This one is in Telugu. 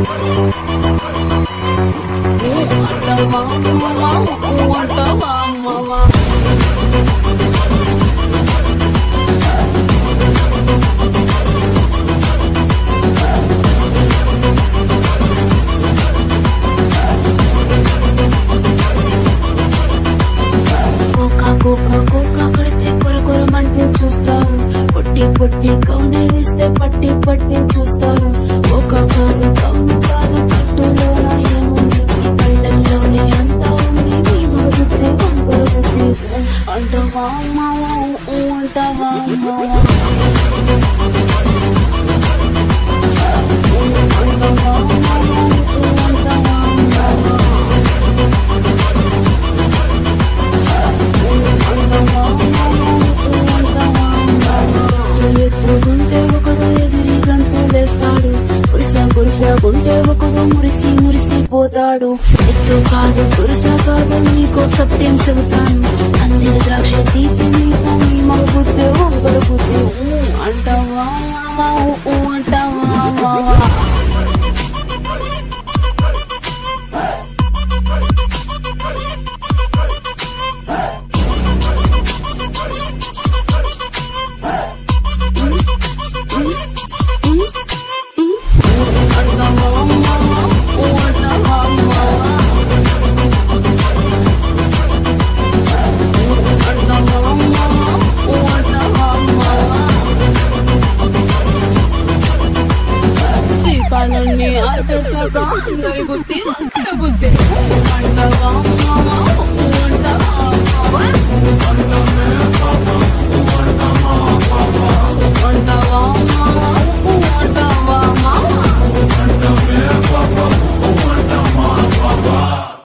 అంటావా మావా అంటావా మావా కోకా కోకా కోకా కడితే కొర కొరమంటూ చూస్తారు పొట్టి పొట్టి కౌనే వేస్తే పట్టి పట్టి చూస్తారు కోకా కాదు కౌను కాదు కట్టులోన ఏముంది మీ కళ్ళల్లోనే అంతా ఉంది మీ మరుగుతే వంకర బుద్ధి అంటావా మావా ఊ అంటావా మావా అంటావా మావా ఊ అంటావా మావా ఎత్తుకుంటే ఒకడు ఎగిరి గంతులేస్తాడు కురిస కురిస గుంటే ఒకడు మురిసి మురిసి పోతాడు ఎత్తు కాదు కురిస కాదు నీకో సత్యం చెబుతాను అందిన ద్రాక్ష తీపి నీకు